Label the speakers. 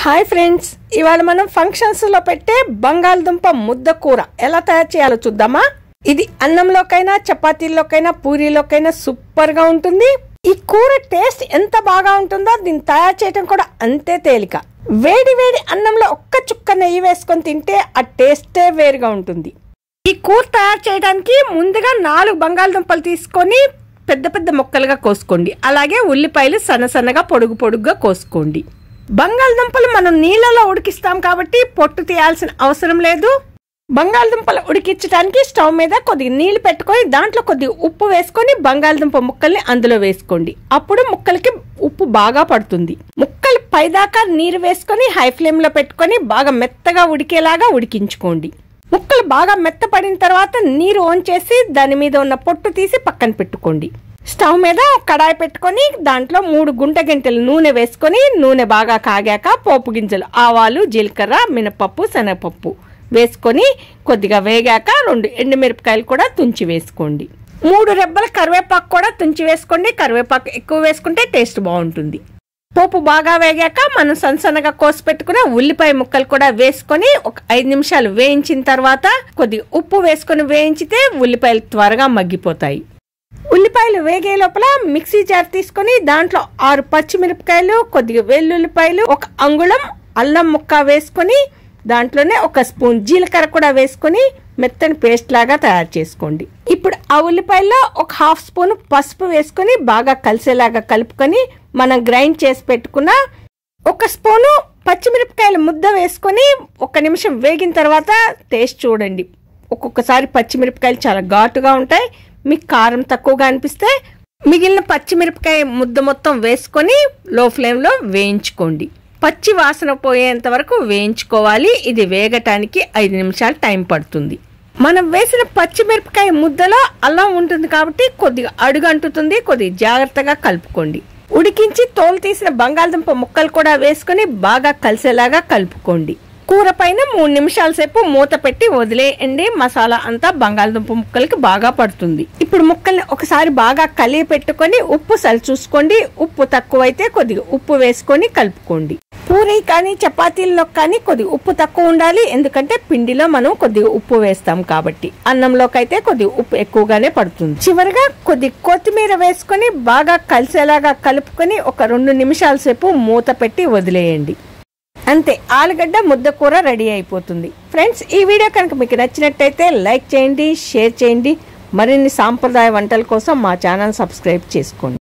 Speaker 1: hi friends ఇవాళ మనం functions లో పెట్టే బంగాళదుంప ముద్ద కూర ఎలా తయారు చేయాలో చూద్దామా ఇది అన్నంలోకైనా చపాతీల్లోకైనా పూరీలోకైనా సూపర్ గా ఉంటుంది ఈ కూర టేస్ట్ ఎంత బాగా ఉంటుందో దీన్ని తయారు చేయడం కూడా అంతే తేలిక వేడి వేడి అన్నంలో ఒక్క చుక్క నెయ్యి వేసుకొని తింటే ఆ టేస్టే వేరుగా ఉంటుంది ఈ కూర తయారు చేయడానికి ముందుగా నాలుగు బంగాళదుంపలు తీసుకొని పెద్ద పెద్ద ముక్కలుగా కోసుకోండి అలాగే ఉల్లిపాయలు సన్న సన్నగా పొడుగు పొడుగుగా కోసుకోండి బంగాళదుంపలు మనం నీళ్ళలో ఉడికిస్తాం కాబట్టి పొట్టు తీయాల్సిన అవసరం లేదు బంగాళదుంపలు ఉడికించడానికి స్టవ్ మీద కొద్దిగా నీళ్లు పెట్టుకొని దాంట్లో కొద్దిగా ఉప్పు వేసుకొని బంగాళదుంప ముక్కల్ని అందులో వేసుకోండి అప్పుడు ముక్కలకి ఉప్పు బాగా పడుతుంది ముక్కలు పైదాకా నీరు వేసుకొని హై ఫ్లేమ్ లో పెట్టుకొని బాగా మెత్తగా ఉడికేలాగా ఉడికించుకోండి ముక్కలు బాగా మెత్తపడిన తర్వాత నీరు ఆన్ చేసి దాని మీద ఉన్న పొట్టు తీసి పక్కన పెట్టుకోండి స్టవ్ మీద ఒక కడాయి పెట్టుకొని దాంట్లో మూడు గుంట గంటలు నూనె వేసుకొని నూనె బాగా కాగాక పోపు గింజలు ఆవాలు జీలకర్ర మినపప్పు శనగపప్పు వేసుకొని కొద్దిగా వేగాక రెండు ఎండుమిరపకాయలు కూడా తుంచి వేసుకోండి మూడు రెబ్బల కరివేపాకు కూడా తుంచి వేసుకోండి కరివేపాకు ఎక్కువ వేసుకుంటే టేస్ట్ బాగుంటుంది పోపు బాగా వేగాక మనం సన్నసన్నగా కోసి పెట్టుకున్న ఉల్లిపాయ ముక్కలు కూడా వేసుకొని ఒక ఐదు నిమిషాలు వేయించిన తర్వాత కొద్దిగా ఉప్పు వేసుకొని వేయించితే ఉల్లిపాయలు త్వరగా మగ్గిపోతాయి ఉల్లిపాయలు వేగే లోపల మిక్సీ జార్ తీసుకొని దాంట్లో ఆరు పచ్చిమిరపకాయలు కొద్దిగా వెల్లుల్లిపాయలు ఒక అంగుళం అల్లం ముక్క వేసుకొని దాంట్లోనే ఒక స్పూన్ జీలకర్ర కూడా వేసుకొని మెత్తని పేస్ట్ లాగా తయారు చేసుకోండి ఇప్పుడు ఆ ఉల్లిపాయల్లో ఒక హాఫ్ స్పూన్ పసుపు వేసుకొని బాగా కలిసేలాగా కలుపుకొని మనం గ్రైండ్ చేసి పెట్టుకున్న ఒక స్పూను పచ్చిమిరపకాయల ముద్ద వేసుకొని ఒక నిమిషం వేగిన తర్వాత టేస్ట్ చూడండి ఒక్కొక్కసారి పచ్చిమిరపకాయలు చాలా ఘాటుగా ఉంటాయి మీకు కారం తక్కువగా అనిపిస్తే మిగిలిన పచ్చిమిరపకాయ ముద్ద మొత్తం వేసుకొని లో ఫ్లేమ్లో వేయించుకోండి పచ్చి వాసన పోయేంత వరకు వేయించుకోవాలి ఇది వేగటానికి ఐదు నిమిషాలు టైం పడుతుంది మనం వేసిన పచ్చిమిరపకాయ ముద్దలో అల్లం ఉంటుంది కాబట్టి కొద్దిగా అడుగు అంటుతుంది కొద్దిగా జాగ్రత్తగా కలుపుకోండి ఉడికించి తోలు తీసిన బంగాళదుంప ముక్కలు కూడా వేసుకొని బాగా కలిసేలాగా కలుపుకోండి కూర పైన మూడు నిమిషాల సేపు మూత పెట్టి వదిలేయండి మసాలా అంతా బంగాళదుంప ముక్కలకి బాగా పడుతుంది ఇప్పుడు ముక్కల్ని ఒకసారి బాగా కలిగి పెట్టుకొని ఉప్పు సరి చూసుకోండి ఉప్పు తక్కువైతే కొద్దిగా ఉప్పు వేసుకొని కలుపుకోండి పూరి కానీ చపాతీల్లో కానీ కొద్దిగా ఉప్పు తక్కువ ఉండాలి ఎందుకంటే పిండిలో మనం కొద్దిగా ఉప్పు వేస్తాం కాబట్టి అన్నంలోకి అయితే కొద్దిగా ఉప్పు ఎక్కువగానే పడుతుంది చివరిగా కొద్ది కొత్తిమీర వేసుకొని బాగా కలిసేలాగా కలుపుకొని ఒక రెండు నిమిషాల సేపు మూత పెట్టి వదిలేయండి అంతే ఆలుగడ్డ ముద్ద కూర రెడీ అయిపోతుంది ఫ్రెండ్స్ ఈ వీడియో కనుక మీకు నచ్చినట్టయితే లైక్ చేయండి షేర్ చేయండి మరిన్ని సాంప్రదాయ వంటల కోసం మా ఛానల్ సబ్స్క్రైబ్ చేసుకోండి